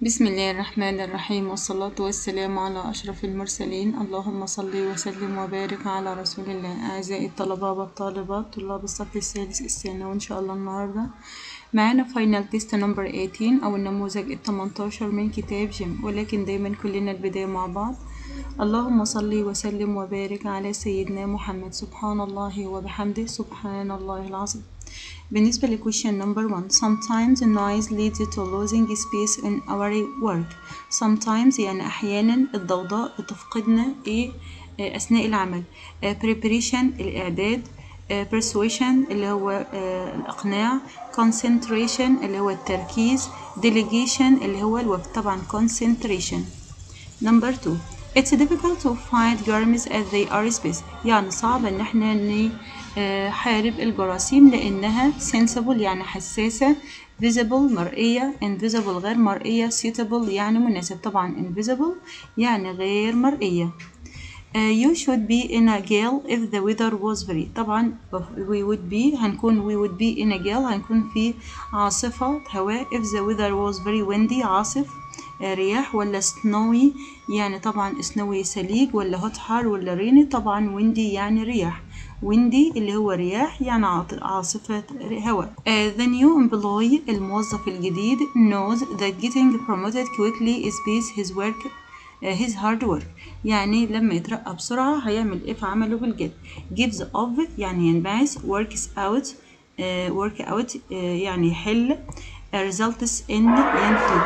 بسم الله الرحمن الرحيم والصلاة والسلام على أشرف المرسلين اللهم صل وسلم وبارك على رسول الله أعزائي الطلبة والطالبات طلاب الصف السادس الثانوي إن شاء الله النهاردة معانا فاينل تيست نمبر 18 أو النموذج التمنتاشر من كتاب جيم ولكن دايما كلنا البداية مع بعض اللهم صل وسلم وبارك على سيدنا محمد سبحان الله وبحمده سبحان الله العظيم بالنسبة ل question number one sometimes noise leads to losing space in our work sometimes يعني أحيانا الضوضاء بتفقدنا إيه آه، أثناء العمل آه، preparation الإعداد آه، persuasion اللي هو آه، الإقناع concentration اللي هو التركيز delegation اللي هو الوقت طبعا concentration Number two, it's difficult to fight germs as they are space. يعني صعب ان احنا نحارب الجراثيم لانها sensible يعني حساسة visible مرئية invisible غير مرئية suitable يعني مناسب طبعا invisible يعني غير مرئية Uh, you should be in a gale if the weather was very طبعا we would be هنكون we would be in a gale هنكون في عاصفة هواء if the weather was very windy عاصف آه، رياح ولا snowy يعني طبعا snowy سليج ولا hot حار ولا rainy طبعا windy يعني رياح windy اللي هو رياح يعني عاط- عاصفة هواء آه، the new employee الموظف الجديد knows that getting promoted quickly is based his work آه، his hard work يعني لما يترقى بسرعة هيعمل ايه في عمله بالجد gives up يعني ينبعث works out آه، work out آه، يعني يحل آه، results in ينتج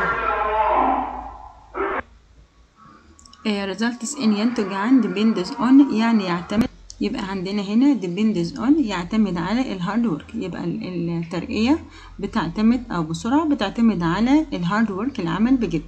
آه، results in ينتج عن depends on يعني يعتمد يبقى عندنا هنا depends on يعتمد على الهارد ورك يبقى ال- الترقية بتعتمد أو بسرعة بتعتمد على الهارد ورك العمل بجد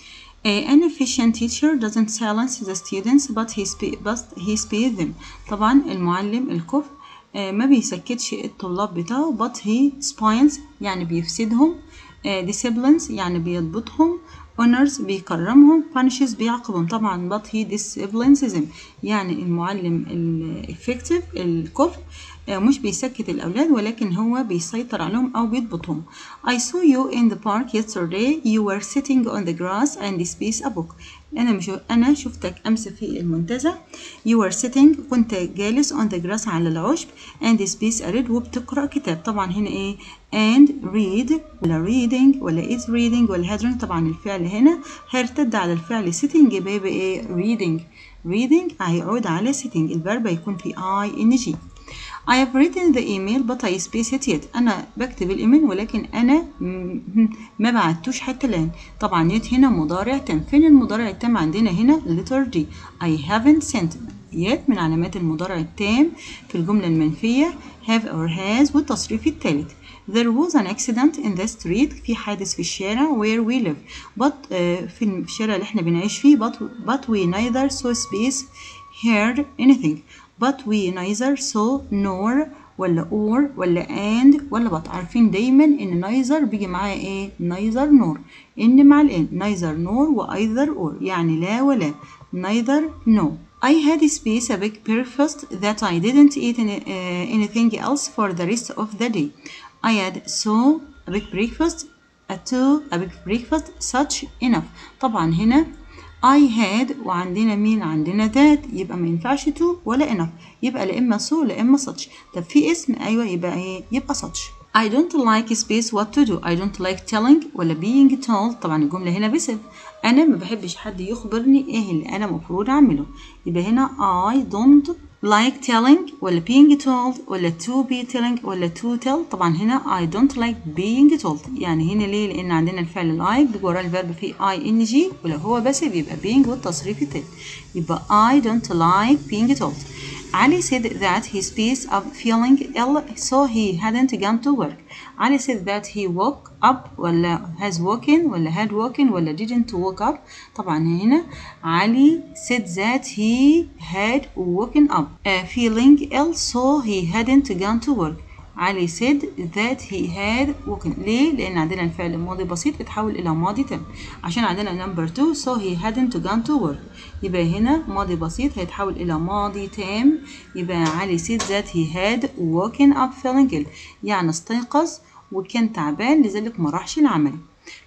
Uh, an efficient teacher doesn't silence the students but he, spe- but he spares them طبعا المعلم الكفء uh, ما بيسكتش الطلاب بتاعه but he spoils يعني بيفسدهم uh, disciplines يعني بيضبطهم honors بيكرمهم punishes بيعاقبهم طبعا but he disciplines them يعني المعلم الافكتيف الكفء آه، مش بيسكت الأولاد ولكن هو بيسيطر عليهم أو بيضبطهم I saw you in the park yesterday you were sitting on the grass and space a book أنا مش أنا شفتك أمس في المنتزه you were sitting كنت جالس on the grass على العشب and space a read وبتقرأ كتاب طبعا هنا إيه and read ولا reading ولا is reading ولا had read طبعا الفعل هنا هيرتد على الفعل sitting يبقى يبقى إيه reading reading هيعود على sitting الفيرب هيكون في ing I have written the email but I space it yet أنا بكتب الإيميل ولكن أنا م- ما بعتوش حتى الآن طبعا yet هنا مضارع تام فين المضارع التام عندنا هنا letter D I haven't sent yet من علامات المضارع التام في الجملة المنفية have or has والتصريف الثالث There was an accident in the street في حادث في الشارع where we live but آه، في الشارع اللي احنا بنعيش فيه but, but we neither saw space heard anything but we neither saw nor ولا or ولا and ولا but عارفين دايما ان neither بيجي معاها ايه neither nor ان مع الان neither nor و either or يعني لا ولا neither no I had space a big breakfast that I didn't eat any, uh, anything else for the rest of the day I had so a big breakfast a two a big breakfast such enough طبعا هنا I had وعندنا مين عندنا that يبقى ما ينفعش to ولا enough يبقى لا اما so لا اما such طب في اسم ايوه يبقى ايه يبقى such I don't like space what to do I don't like telling ولا being told طبعا الجملة هنا باسم أنا ما بحبش حد يخبرني إيه اللي أنا مفروض أعمله يبقى هنا I don't like telling ولا being told ولا to be telling ولا to tell طبعا هنا I don't like being told يعني هنا ليه لأن عندنا الفعل like بيجي وراه الفيرب فيه ing ولو هو بس بيبقى being والتصريف التالت يبقى I don't like being told Ali said that he space up feeling ill so he hadn't gone to work. Ali said that he woke up ولا has woken ولا had woken ولا didn't wake up. طبعا هنا علي said that he had woken up uh, feeling ill so he hadn't gone to work. علي said that he had woken ليه؟ لأن عندنا الفعل الماضي بسيط اتحول إلى ماضي تام عشان عندنا number two so he hadn't gone to work يبقى هنا ماضي بسيط هيتحول إلى ماضي تام يبقى علي said that he had woken up feeling ill يعني استيقظ وكان تعبان لذلك ما راحش العمل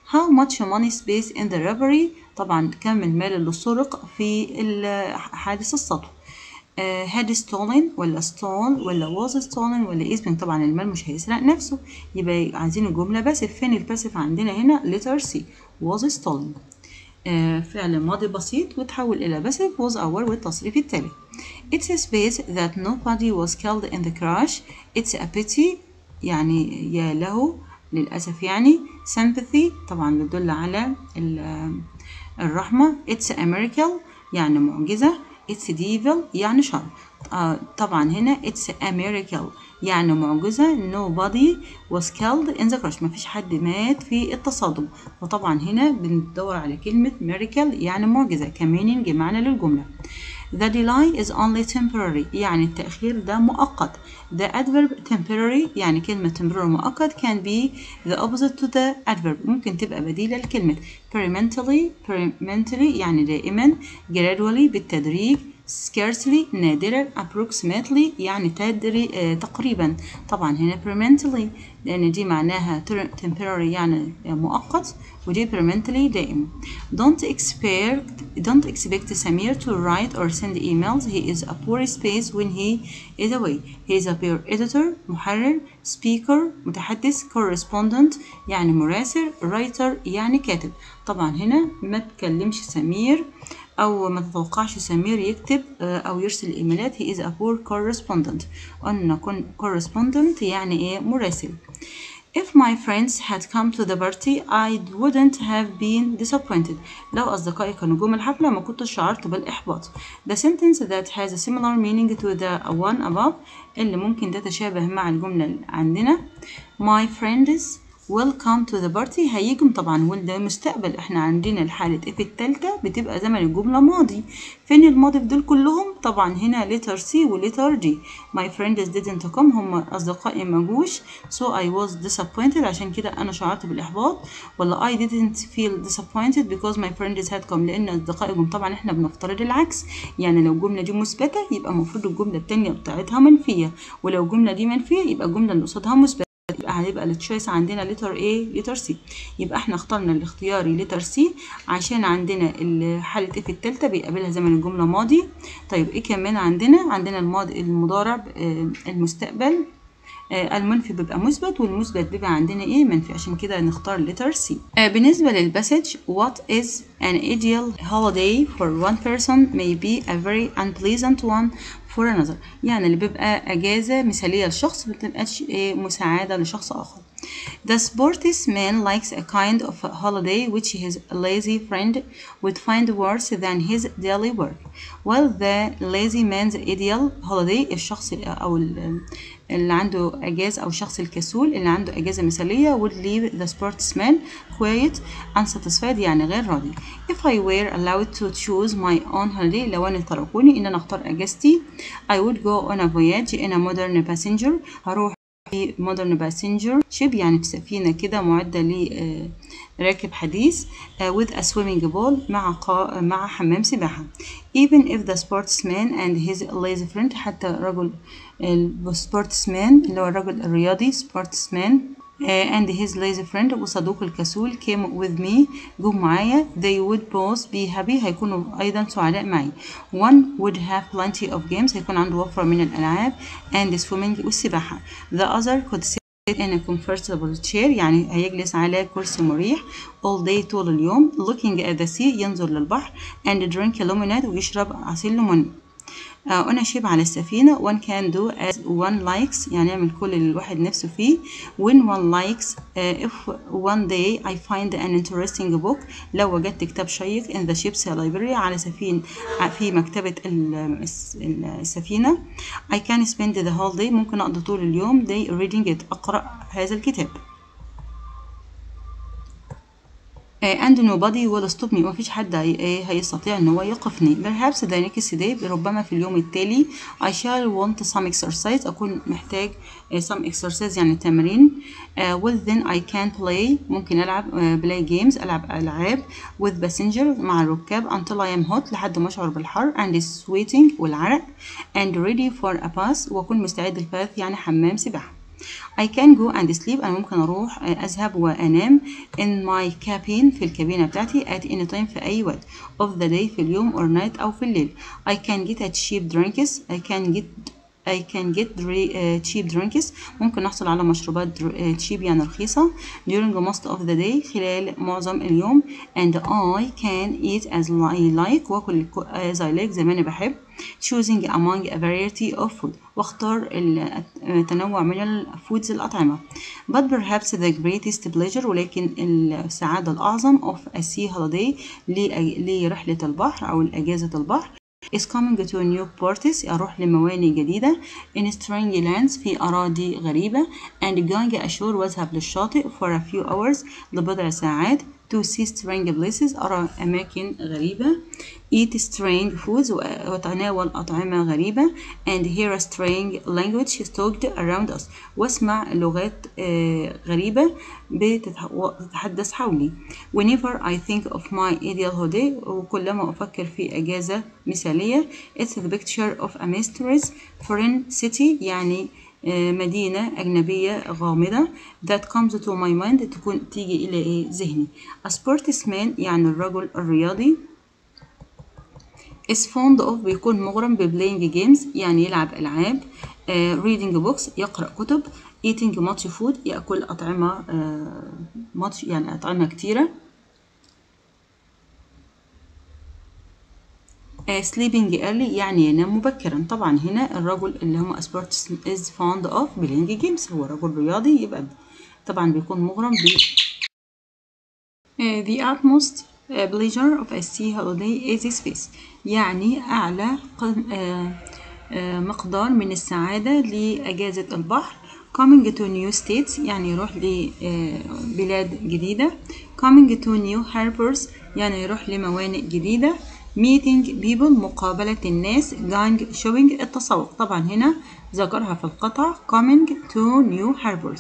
how much money space in the robbery طبعا كم المال اللي سرق في حادث السطو uh, had stolen ولا stole ولا was stolen ولا is been طبعا المال مش هيسرق نفسه يبقى عايزين الجملة باسف فين الباسف عندنا هنا letter C was stolen uh, فعل ماضي بسيط وتحول إلى باسف was our والتصريف التالي It's a space that nobody was killed in the crash It's a pity يعني يا له للأسف يعني sympathy طبعا بتدل على الرحمة It's a miracle يعني معجزة It's devil يعني شر آه طبعا هنا It's a miracle يعني معجزة nobody was killed in the crash مفيش حد مات في التصادم وطبعا هنا بندور على كلمة miracle يعني معجزة كمينينج معنى للجملة The delay is only temporary يعني التأخير ده مؤقت The adverb temporary يعني كلمة temporary مؤقت can be the opposite to the adverb ممكن تبقى بديلة لكلمة permanently permanently يعني دائما gradually بالتدريج scarcely نادرا approximately يعني تدري آه تقريبا طبعا هنا permanently لأن دي معناها temporary يعني مؤقت ودي permanently دائم don't expect don't expect سمير to write or send emails he is a poor space when he is away he is a peer editor محرر speaker متحدث correspondent يعني مراسل writer يعني كاتب طبعا هنا ما تكلمش سمير أو ما تتوقعش سمير يكتب أو يرسل إيميلات he is a poor correspondent قلنا correspondent يعني إيه مراسل If my friends had come to the party I wouldn't have been disappointed لو أصدقائي كانوا جم الحفلة ما كنتش شعرت بالإحباط The sentence that has a similar meaning to the one above اللي ممكن تتشابه مع الجملة اللي عندنا My friends welcome to the party هيجم طبعا وده مستقبل احنا عندنا الحالة اف التالتة بتبقى زمن الجملة ماضي فين الماضي في دول كلهم طبعا هنا letter C و letter D my friends didn't come هم أصدقائي ما جوش so I was disappointed عشان كده أنا شعرت بالإحباط ولا I didn't feel disappointed because my friends had come لأن أصدقائي جم طبعا احنا بنفترض العكس يعني لو الجملة دي مثبتة يبقى المفروض الجملة التانية بتاعتها منفية ولو الجملة دي منفية يبقى الجملة اللي قصادها مثبتة يبقى هيبقى التشويس عندنا لتر A لتر C يبقى احنا اخترنا الاختياري لتر C عشان عندنا حالة اف التالتة بيقابلها زمن الجملة ماضي طيب ايه كمان عندنا عندنا الماضي المضارع المستقبل المنفي بيبقى مثبت والمثبت بيبقى عندنا ايه منفي عشان كده نختار لتر C بالنسبة للباسج what is an ideal holiday for one person may be a very unpleasant one for another يعني اللي بيبقى أجازة مثالية لشخص مبتبقاش إيه مساعدة لشخص آخر The sportsman likes a kind of a holiday which his lazy friend would find worse than his daily work. While the lazy man's ideal holiday الشخص أو اللي عنده أجازة أو الشخص الكسول اللي عنده أجازة مثالية would leave the sportsman quiet unsatisfied يعني غير راضي. If I were allowed to choose my own holiday لو أنا تركوني إن أنا أختار أجازتي I would go on a voyage in a modern passenger هروح في modern passenger ship يعني بسفينة كده معدة لراكب حديث with a swimming pool مع قا... مع حمام سباحة even if the sportsman and his lazy friend حتى رجل السبورتسمان اللي هو الرجل الرياضي sportsman uh, and his lazy friend وصديقه الكسول came with me جم معايا they would both be happy هيكونوا أيضا سعداء معي one would have plenty of games هيكون عنده وفرة من الألعاب and swimming والسباحة the other could sit in a comfortable chair يعني هيجلس على كرسي مريح all day طول اليوم looking at the sea ينظر للبحر and drink lemonade ويشرب عصير ليمون uh, on a ship على السفينة one can do as one likes يعني يعمل كل اللي الواحد نفسه فيه when one likes uh, if one day I find an interesting book لو وجدت كتاب شيق in the ship's library على سفينة في مكتبة السفينة I can spend the whole day ممكن أقضي طول اليوم day reading it أقرأ هذا الكتاب and nobody will stop me مفيش حد هيستطيع ان هو يوقفني perhaps the next day ربما في اليوم التالي I shall want some exercise أكون محتاج some exercise يعني تمرين uh, well then I can play ممكن ألعب uh, play games ألعب ألعاب with passenger مع الركاب until I am hot لحد ما أشعر بالحر and sweating والعرق and ready for a bath وأكون مستعد للباث يعني حمام سباحة I can go and sleep أنا ممكن أروح أذهب وأنام in my cabin في الكابينة بتاعتي at any time في أي وقت of the day في اليوم or night أو في الليل I can get a cheap drinks I can get I can get uh, cheap drinks ممكن نحصل على مشروبات uh, cheap يعني رخيصة during most of the day خلال معظم اليوم and I can eat as I like وأكل as I like زي ما أنا بحب choosing among a variety of food واختار التنوع من الفودز الأطعمة but perhaps the greatest pleasure ولكن السعادة الأعظم of a sea holiday لرحلة البحر أو الأجازة البحر is coming to new ports أروح لموانئ جديدة in strange lands في أراضي غريبة and going ashore واذهب للشاطئ for a few hours لبضع ساعات to see strange places أرى أماكن غريبة eat strange foods وأتناول أطعمة غريبة and hear strange language talked around us واسمع لغات غريبة بتتحدث حولي whenever I think of my ideal holiday وكلما أفكر في أجازة مثالية it's the picture of a mysterious foreign city يعني مدينة أجنبية غامضة that comes to my mind تكون تيجي إلى إيه ذهني a sportsman يعني الرجل الرياضي is fond of بيكون مغرم ب playing games يعني يلعب ألعاب uh, reading books يقرأ كتب eating much food يأكل أطعمة uh, much يعني أطعمة كتيرة uh, sleeping early يعني ينام مبكرا طبعا هنا الرجل اللي هم sports is fond of playing games هو رجل رياضي يبقى طبعا بيكون مغرم ب uh, the utmost uh, pleasure of a sea holiday is space يعني أعلى مقدار من السعادة لأجازة البحر coming to new states يعني يروح لبلاد جديدة coming to new harbors يعني يروح لموانئ جديدة meeting people مقابلة الناس going shopping التسوق طبعا هنا ذكرها في القطع coming to new harbors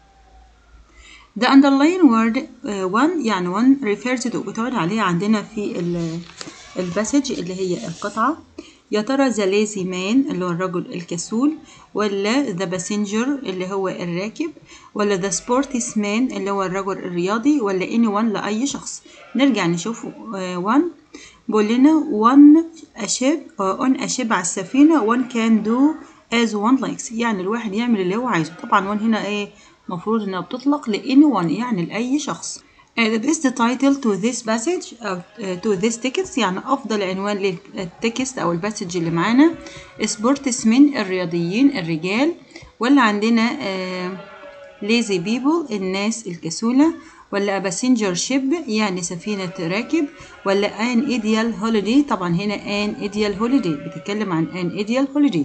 The underlying word uh, one يعني one refers to بتعود عليها عندنا في الباسج اللي هي القطعة يا ترى the lazy man اللي هو الرجل الكسول ولا the passenger اللي هو الراكب ولا the sportsman اللي هو الرجل الرياضي ولا anyone لأي شخص نرجع نشوف uh, one بيقول لنا one a ship uh, on a ship على السفينة one can do as one likes يعني الواحد يعمل اللي هو عايزه طبعا one هنا ايه مفروض انها بتطلق ل anyone يعني لأي شخص Uh, the best title to this passage أو uh, to this text يعني أفضل عنوان للتكست أو الباسج اللي معانا سبورتسمن الرياضيين الرجال ولا عندنا uh, lazy people الناس الكسولة ولا باسنجر شيب يعني سفينة راكب ولا an ideal holiday طبعا هنا an ideal holiday بتتكلم عن an ideal holiday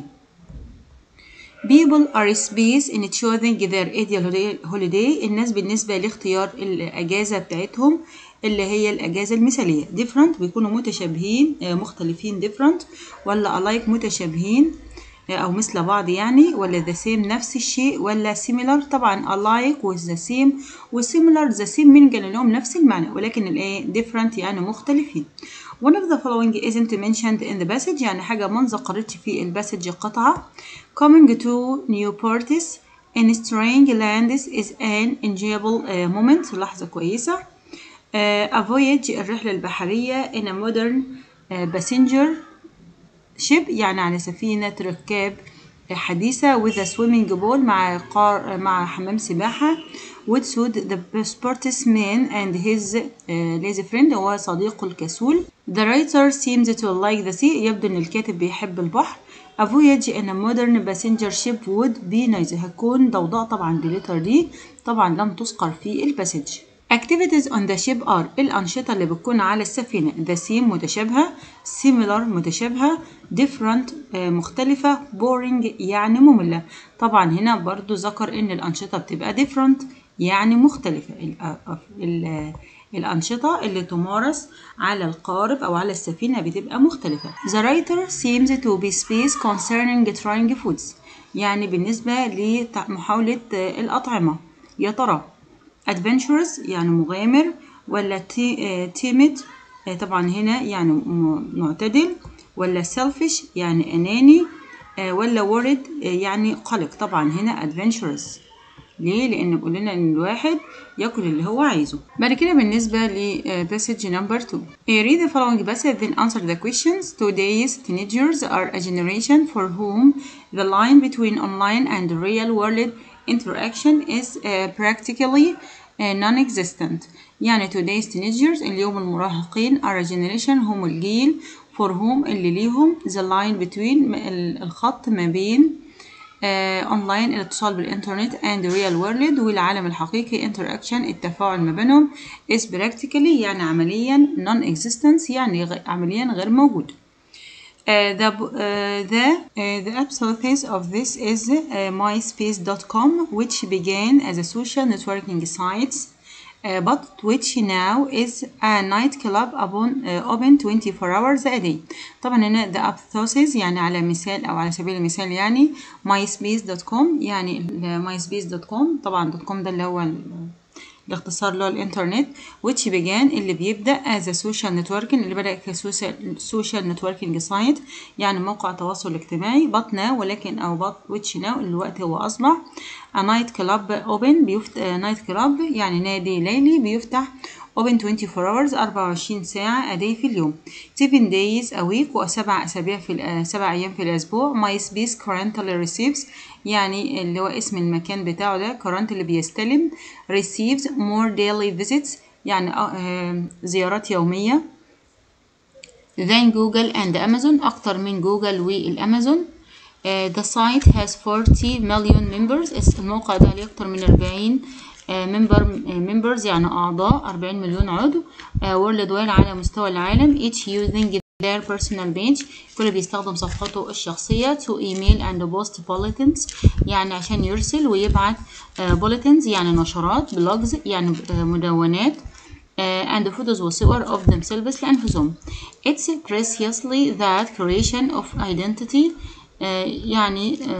People are space in choosing their ideal holiday الناس بالنسبة لاختيار الأجازة بتاعتهم اللي هي الأجازة المثالية different بيكونوا متشابهين مختلفين different ولا alike متشابهين أو مثل بعض يعني ولا the same نفس الشيء ولا similar طبعا alike و the same و similar the same من لهم نفس المعنى ولكن الايه different يعني مختلفين One of the following isn't mentioned in the passage يعني حاجة ما ذكرتش في الباسج قطعة Coming to new parties in strange lands is an enjoyable uh, moment لحظة كويسة uh, A voyage الرحلة البحرية in a modern uh, passenger ship يعني على سفينة ركاب حديثة with a swimming pool مع قار مع حمام سباحة would suit the sportsman and his uh, lazy friend هو صديقه الكسول The writer seems to like the sea يبدو إن الكاتب بيحب البحر A voyage in a modern passenger ship would be nice هتكون ضوضاء طبعا بلتر دي طبعا لم تذكر في الباسج Activities on the ship are الأنشطة اللي بتكون على السفينة The same متشابهة Similar متشابهة Different مختلفة Boring يعني مملة طبعا هنا برضو ذكر إن الأنشطة بتبقى different يعني مختلفة ال ال الأنشطة اللي تمارس على القارب أو على السفينة بتبقى مختلفة. The writer seems to be space concerning trying foods يعني بالنسبة لمحاولة الأطعمة يا ترى adventurous يعني مغامر ولا timid طبعا هنا يعني معتدل ولا selfish يعني أناني آه، ولا worried آه، يعني قلق طبعا هنا adventurous ليه؟ لأن بيقول لنا إن الواحد ياكل اللي هو عايزه. بعد كده بالنسبة ل uh, passage number two. Uh, read the following passage then answer the questions. Today's teenagers are a generation for whom the line between online and real world interaction is uh, practically uh, non-existent. يعني today's teenagers اليوم المراهقين are a generation هم الجيل for whom اللي ليهم the line between ال- الخط ما بين اونلاين الاتصال بالانترنت and real world والعالم الحقيقي interaction التفاعل ما بينهم is practically يعني عمليا non existence يعني غ- عمليا غير موجود. Uh, the uh, the uh, the apotheosis of this is uh, myspace.com which began as a social networking site uh, but which now is a nightclub upon, uh, open 24 hours a day طبعا هنا the apotheosis يعني على مثال او على سبيل المثال يعني myspace.com يعني myspace.com طبعا .com ده اللي هو ال- الاختصار اللي هو الانترنت which began اللي بيبدأ as a social networking اللي بدأ كسوشيال نتوركينج سايت يعني موقع تواصل اجتماعي but now ولكن أو but which now الوقت هو أصبح a night club open بيفتح night club يعني نادي ليلي بيفتح open 24 hours 24 ساعة a day في اليوم 7 days a week وسبع أسابيع في الأ- سبع أيام في الأسبوع MySpace currently receives يعني اللي هو اسم المكان بتاعه ده current اللي بيستلم receives more daily visits يعني آه، آه، زيارات يومية than Google and Amazon أكتر من جوجل والأمازون آه، the site has 40 million members اس- الموقع ده عليه أكتر من 40 ممبر members يعني أعضاء 40 مليون عضو world wide على مستوى العالم each using their personal page كل بيستخدم صفحته الشخصية to email and post bulletins يعني عشان يرسل ويبعت آه، bulletins يعني نشرات blogs يعني آه، مدونات uh, and photos وصور of themselves لأنفسهم. It's preciously that creation of identity uh, يعني uh,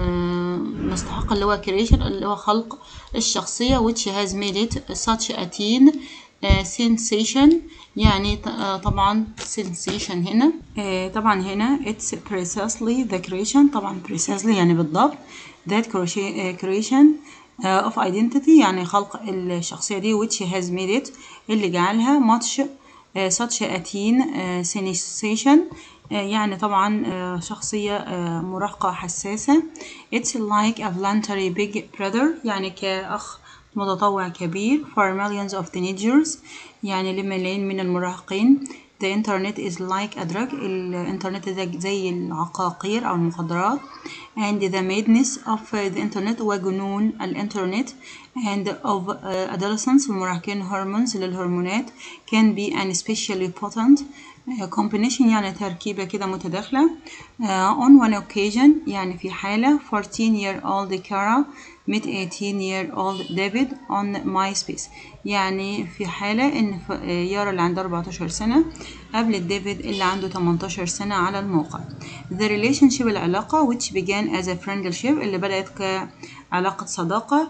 مستحق اللي هو creation اللي هو خلق الشخصية which has made it such a teen uh, sensation يعني ط- آه، طبعا sensation هنا آه، طبعا هنا it's precisely the creation طبعا precisely يعني بالضبط that crochet- آه، creation آه، of identity يعني خلق الشخصية دي which has made it اللي جعلها much آه، such a teen آه، sensation آه، يعني طبعا آه، شخصية آه، مراهقة حساسة it's like a voluntary big brother يعني كأخ متطوع كبير for millions of teenagers يعني لملايين من المراهقين The internet is like a drug الإنترنت ده زي العقاقير أو المخدرات and the madness of the internet وجنون الإنترنت and of uh, adolescents المراهقين hormones للهرمونات can be an especially potent uh, combination يعني تركيبة كده متداخلة uh, on one occasion يعني في حالة 14 year old Kara met 18 year old David on MySpace يعني في حالة إن ف- يارا اللي عندها 14 سنة قابلت ديفيد اللي عنده 18 سنة على الموقع The relationship العلاقة which began as a friendship اللي بدأت كعلاقة صداقة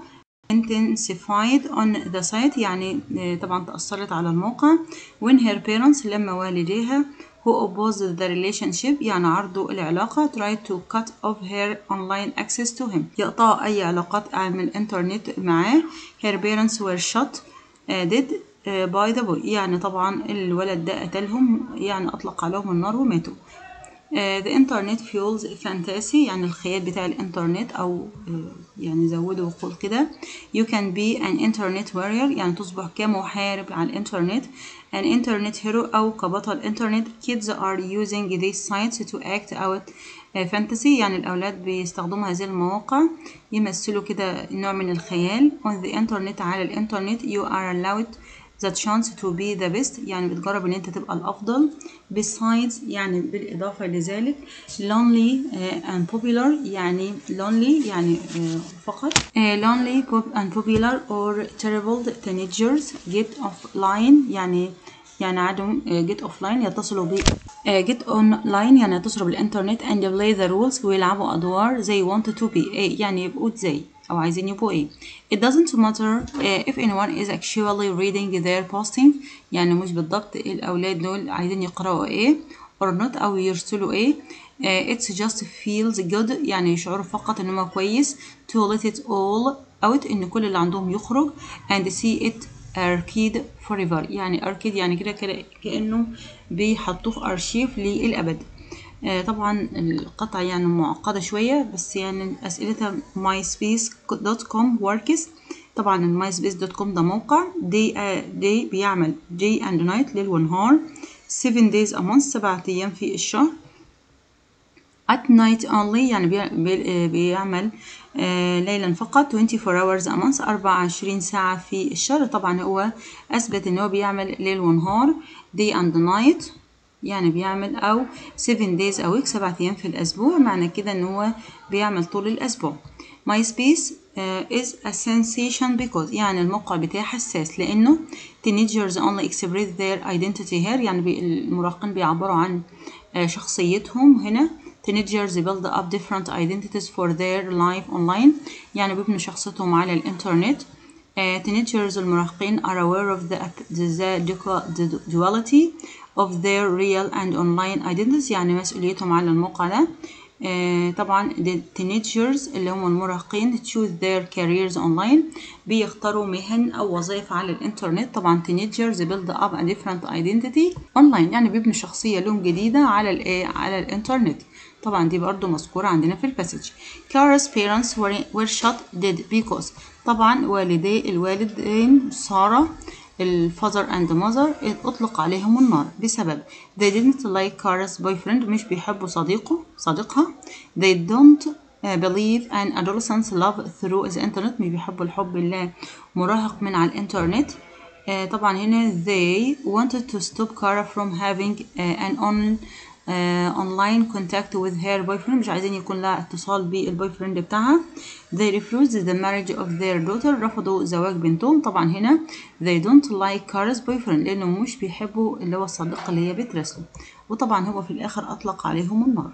intensified on the site يعني آه، طبعا تأثرت على الموقع when her parents لما والديها who opposed the relationship يعني عرضوا العلاقة tried to cut off her online access to him يقطعوا أي علاقات عن الإنترنت معاه her parents were shot uh, dead uh, by the boy يعني طبعا الولد ده قتلهم يعني أطلق عليهم النار وماتوا Uh, the internet fuels fantasy يعني الخيال بتاع الانترنت او uh, يعني زودوا وقول كده you can be an internet warrior يعني تصبح كمحارب على الانترنت an internet hero او كبطل انترنت kids are using these sites to act out uh, fantasy يعني الاولاد بيستخدموا هذه المواقع يمثلوا كده نوع من الخيال on the internet على الانترنت you are allowed the chance to be the best يعني بتجرب ان انت تبقى الافضل besides يعني بالاضافه لذلك lonely uh, and popular يعني lonely يعني uh, فقط uh, lonely pop and popular or terrible teenagers get offline يعني يعني عدم uh, get offline يتصلوا ب uh, get online يعني يتصلوا بالانترنت and play the rules ويلعبوا ادوار they want to be uh, يعني يبقوا زي أو عايزين يبقوا إيه it doesn't matter uh, if anyone is actually reading their posting يعني مش بالضبط الأولاد دول عايزين يقرأوا إيه or not أو يرسلوا إيه uh, it's just feels good يعني يشعروا فقط إن هو كويس to let it all out إن كل اللي عندهم يخرج and see it arcade forever يعني arcade يعني كده كده كأنه بيحطوه في أرشيف للأبد آه طبعا القطعة يعني معقدة شوية بس يعني أسئلتها myspace.com works طبعا المايسبيس دوت كوم ده موقع day, uh, day بيعمل day and night ليل ونهار 7 days a month سبعة أيام في الشهر at night only يعني بي بي بيعمل آه ليلا فقط 24 hours a month 24 ساعة في الشهر طبعا هو أثبت إن هو بيعمل ليل ونهار day and night يعني بيعمل أو 7 days a week سبعة أيام في الأسبوع معنى كده إن هو بيعمل طول الأسبوع MySpace uh, is a sensation because يعني الموقع بتاعه حساس لأنه teenagers only express their identity here يعني بي المراهقين بيعبروا عن uh, شخصيتهم هنا teenagers build up different identities for their life online يعني بيبنوا شخصيتهم على الإنترنت uh, teenagers المراهقين are aware of the, the, the duality of their real and online identities يعني مسؤوليتهم على الموقع ده آه طبعا the teenagers اللي هم المراهقين choose their careers online بيختاروا مهن أو وظائف على الإنترنت طبعا teenagers build up a different identity online يعني بيبنوا شخصية لهم جديدة على الإيه على الإنترنت طبعا دي برضو مذكورة عندنا في الباسج Kara's parents were, were shot dead because طبعا والدي الوالدين سارة الفازر اند ماذر اطلق عليهم النار بسبب they didn't like Kara's boyfriend مش بيحبوا صديقه صديقها they don't believe an adolescent's love through the internet مش بيحبوا الحب اللي مراهق من على الانترنت طبعا هنا they wanted to stop Kara from having an on uh, online contact with her boyfriend مش عايزين يكون لها اتصال بالبوي فريند بتاعها they refused the marriage of their daughter رفضوا زواج بنتهم طبعا هنا they don't like Kara's boyfriend لأنهم مش بيحبوا اللي هو الصديق اللي هي بترسله وطبعا هو في الآخر أطلق عليهم النار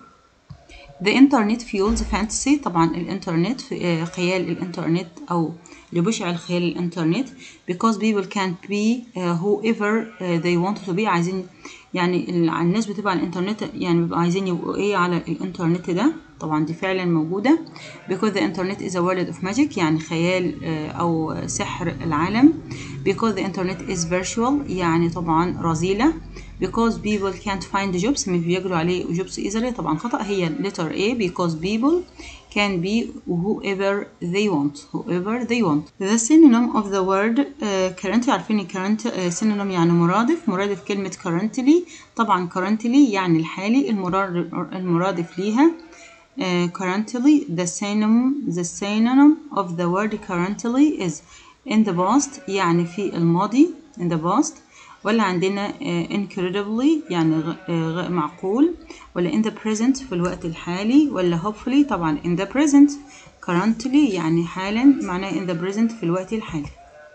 The internet fuels fantasy طبعا الانترنت خيال الانترنت أو اللي بيشعل خيال الانترنت because people can be uh, whoever uh, they want to be عايزين يعني الناس بتبقى على الانترنت يعني بيبقوا عايزين يبقوا ايه على الانترنت ده طبعا دي فعلا موجودة because the internet is a world of magic يعني خيال uh, أو سحر العالم because the internet is virtual يعني طبعا رذيلة because people can't find jobs مش بيجروا عليه jobs easily طبعا خطأ هي letter A because people can be whoever they want whoever they want the synonym of the word uh, currently عارفين current uh, synonym يعني مرادف مرادف كلمة currently طبعا currently يعني الحالي المرادف, المرادف ليها uh, currently the synonym the synonym of the word currently is in the past يعني في الماضي in the past ولا عندنا uh, incredibly يعني غير معقول ولا in the present في الوقت الحالي ولا hopefully طبعا in the present currently يعني حالا معناه in the present في الوقت الحالي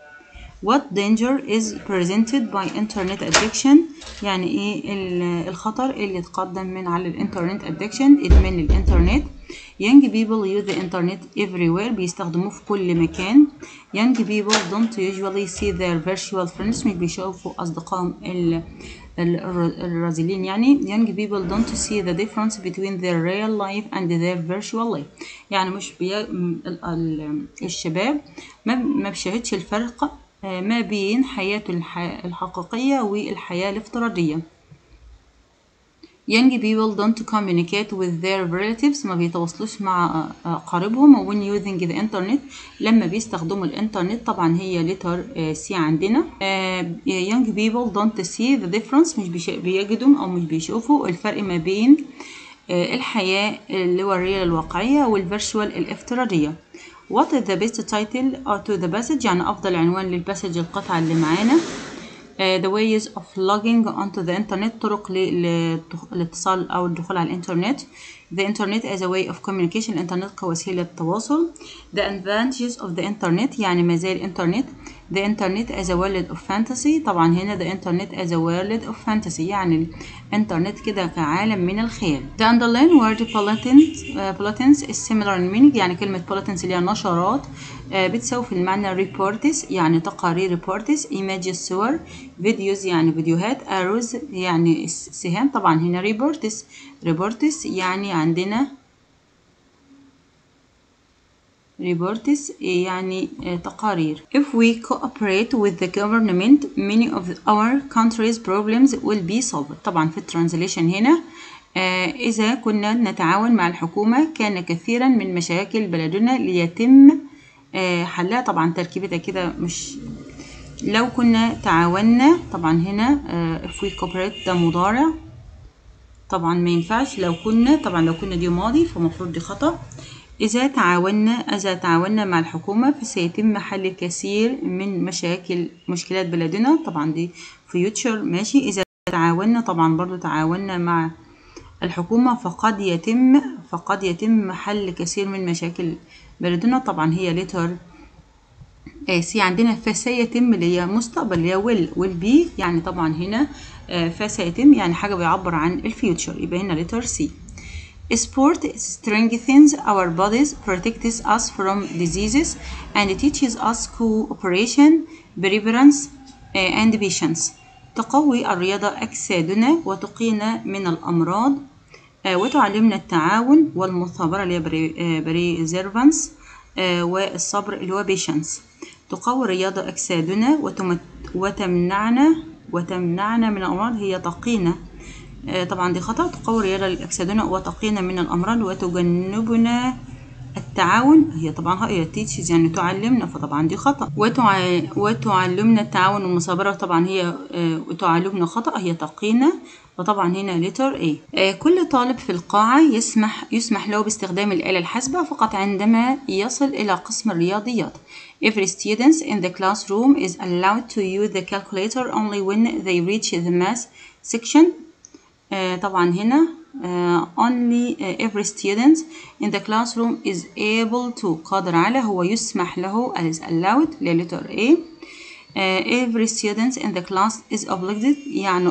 what danger is presented by internet addiction يعني ايه الخطر اللي يتقدم من على الانترنت addiction ادمان الانترنت young people use the internet everywhere بيستخدموه في كل مكان young people don't usually see their virtual friends مش بيشوفوا أصدقائهم الرازلين يعني young people don't see the difference between their real life and their virtual life يعني مش بي... الشباب ما ما بيشاهدش الفرق ما بين حياته الح... الحقيقية والحياة الافتراضية young people don't communicate with their relatives ما بيتواصلوش مع قاربهم when using the internet لما بيستخدموا الانترنت طبعا هي letter C عندنا young people don't see the difference مش بيجدوا او مش بيشوفوا الفرق ما بين الحياة اللي هو الريال الواقعية والفيرشوال الافتراضية What is the best title to the passage يعني أفضل عنوان للباسج القطعة اللي معانا uh, the ways of logging onto the internet طرق للاتصال أو الدخول على الإنترنت the internet as a way of communication الإنترنت كوسيلة تواصل the advantages of the internet يعني مزايا الإنترنت the internet as a world of fantasy طبعا هنا the internet as a world of fantasy يعني الإنترنت كده كعالم من الخيال the underlying word bulletins uh, bulletins is similar in meaning يعني كلمة bulletins اللي هي نشرات uh, بتساوي في المعنى reports يعني تقارير reports images صور فيديوز يعني فيديوهات arrows يعني سهام طبعا هنا reports reports يعني عندنا reports يعني تقارير if we cooperate with the government many of our country's problems will be solved طبعا في الترانزليشن هنا إذا كنا نتعاون مع الحكومة كان كثيرا من مشاكل بلدنا ليتم حلها طبعا تركيبتها كده مش لو كنا تعاوننا طبعا هنا if we cooperate ده مضارع طبعا ما ينفعش لو كنا طبعا لو كنا دي ماضي فمفروض دي خطأ إذا تعاوننا إذا تعاوننا مع الحكومة فسيتم حل الكثير من مشاكل مشكلات بلدنا طبعا دي future ماشي إذا تعاوننا طبعا برضو تعاوننا مع الحكومة فقد يتم فقد يتم حل كثير من مشاكل بلدنا طبعا هي letter سي عندنا فسيتم اللي هي مستقبل اللي هي will will be يعني طبعا هنا فسيتم يعني حاجة بيعبر عن الفيوتشر يبقى هنا letter C Sport strengthens our bodies, protects us from diseases, and teaches us cooperation, perseverance, and patience. تقوي الرياضة أجسادنا وتقينا من الأمراض وتعلمنا التعاون والمثابرة اللي هي بريزيرفانس والصبر اللي هو بيشنس تقوي الرياضة أجسادنا وتمنعنا وتمنعنا من الأمراض هي تقينا طبعا دي خطأ تقوي الرياضة لأجسادنا وتقينا من الأمراض وتجنبنا التعاون هي طبعا هي teaches يعني تعلمنا فطبعا دي خطأ وتع... وتعلمنا التعاون والمثابرة طبعا هي وتعلمنا خطأ هي تقينا وطبعا هنا letter A كل طالب في القاعة يسمح يسمح له باستخدام الآلة الحاسبة فقط عندما يصل إلى قسم الرياضيات Every student in the classroom is allowed to use the calculator only when they reach the math section uh, طبعا هنا uh, only uh, every student in the classroom is able to قادر على هو يسمح له is allowed letter A uh, every student in the class is obliged يعني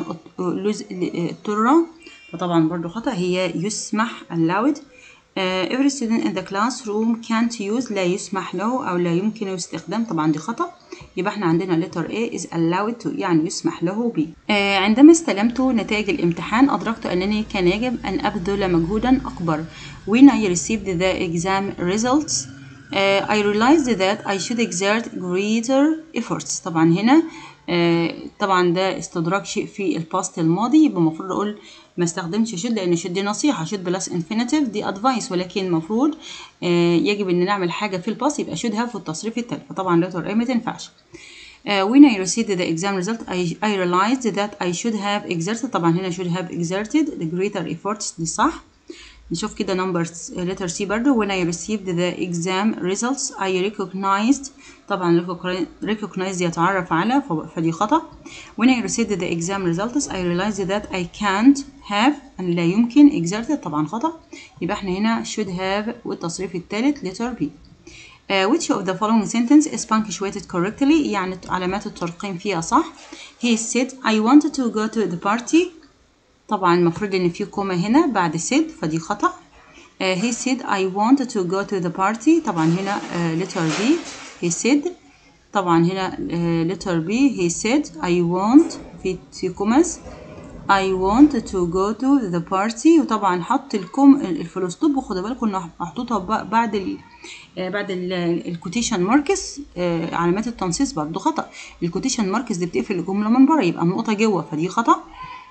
اضطر فطبعا برضو خطأ هي يسمح allowed uh, every student in the classroom can't use لا يسمح له أو لا يمكن استخدام طبعا دي خطأ يبقى احنا عندنا letter A is allowed to يعني يسمح له به آه عندما استلمت نتائج الامتحان أدركت أنني كان يجب أن أبذل مجهودا أكبر when I received the exam results uh, I realized that I should exert greater efforts طبعا هنا آه طبعا ده استدراك شيء في الباست الماضي يبقى المفروض اقول ما استخدمش شد لان شد دي نصيحه شد بلس انفينيتيف دي ادفايس ولكن المفروض آه يجب ان نعمل حاجه في الباست يبقى should have في التصريف التالي فطبعا letter A ما تنفعش Uh, when I received the exam result I, I realized that I should have exerted طبعا هنا should have exerted the greater efforts دي صح نشوف كده number letter C برضو when I received the exam results I recognized طبعا recognize يتعرف على فدي خطأ when I received the exam results I realized that I can't have أن لا يمكن exerted طبعا خطأ يبقى احنا هنا should have والتصريف الثالث letter B Uh, which of the following sentence is punctuated correctly يعني علامات الترقيم فيها صح he said I wanted to go to the party طبعا المفروض ان في كوما هنا بعد said فدي خطأ uh, he said I wanted to go to the party طبعا هنا uh, letter B he said طبعا هنا uh, letter B he said I want في في كوماس I want to go to the party وطبعا حط الكم الفلوستوب وخدوا بالكم انه محطوطه بعد ال بعد الكوتيشن ماركس علامات التنصيص برضه خطأ الكوتيشن ماركس دي بتقفل الجملة من بره يبقى النقطة جوه فدي خطأ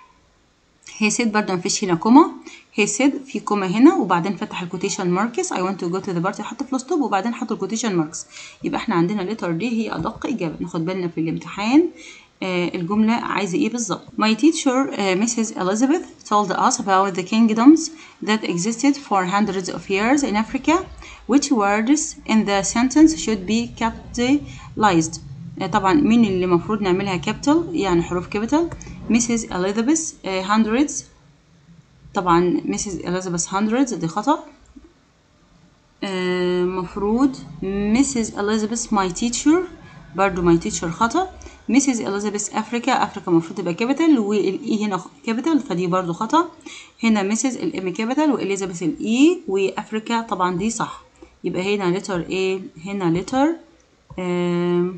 هي سيد برضه مفيش هنا كوما هي سيد في كوما هنا وبعدين فتح الكوتيشن ماركس I want to go to the party حط فول ستوب وبعدين حط الكوتيشن ماركس يبقى احنا عندنا لتر دي هي أدق إجابة ناخد بالنا في الامتحان آه الجملة عايزة ايه بالظبط My teacher uh, Mrs. Elizabeth told us about the kingdoms that existed for hundreds of years in Africa which words in the sentence should be capitalized uh, طبعا مين اللي المفروض نعملها capital يعني حروف capital Mrs. Elizabeth uh, hundreds طبعا Mrs. Elizabeth hundreds دي خطأ آه، مفروض Mrs. Elizabeth my teacher برضو my teacher خطأ Mrs. Elizabeth Africa Africa المفروض تبقى كابيتال والإي هنا كابيتال فدي برضو خطأ هنا Mrs. الإم كابيتال وإليزابيث الإي وأفريكا طبعا دي صح يبقى هنا letter A هنا letter آم،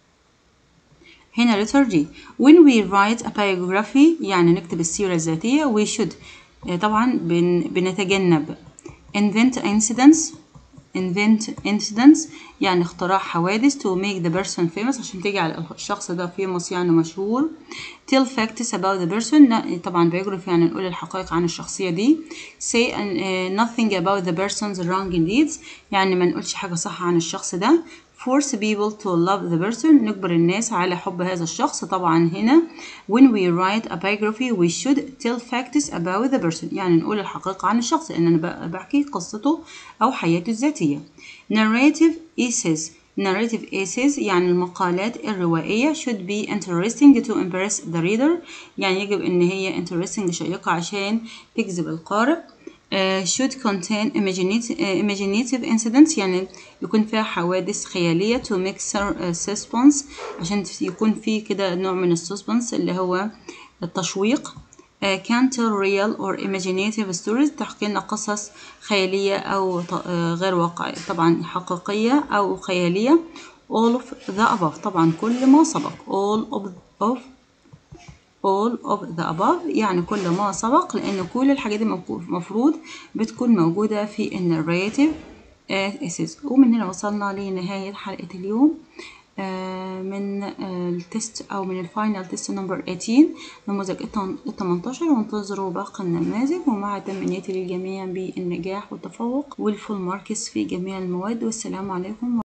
هنا letter G when we write a biography يعني نكتب السيرة الذاتية we should آه، طبعا بن بنتجنب invent incidents invent incidents يعني اختراع حوادث to make the person famous عشان تجعل الشخص ده famous يعني مشهور tell facts about the person ن- طبعا biography يعني نقول الحقائق عن الشخصية دي say an, uh, nothing about the person's wrong deeds يعني ما نقولش حاجة صح عن الشخص ده force people to love the person نجبر الناس على حب هذا الشخص طبعا هنا when we write a biography we should tell facts about the person يعني نقول الحقيقة عن الشخص لأن أنا ب- بحكي قصته أو حياته الذاتية narrative essays narrative essays يعني المقالات الروائية should be interesting to impress the reader يعني يجب إن هي interesting شيقة عشان تجذب القارئ Uh, should contain imaginative, uh, imaginative incidents يعني يكون فيها حوادث خيالية to make sur- uh, suspense عشان يكون في كده نوع من السسبنس اللي هو التشويق uh, can tell real or imaginative stories تحكي لنا قصص خيالية أو ط- uh, غير واقعية طبعا حقيقية أو خيالية all of the above طبعا كل ما سبق all of, of all of the above يعني كل ما سبق لأن كل الحاجات دي المفروض بتكون موجودة في الناريتيف essays ومن هنا وصلنا لنهاية حلقة اليوم آه، من آه، التست أو من الفاينل تيست نمبر 18 نموذج ال 18 وانتظروا باقي النماذج ومع تمنياتي للجميع بالنجاح والتفوق والفول ماركس في جميع المواد والسلام عليكم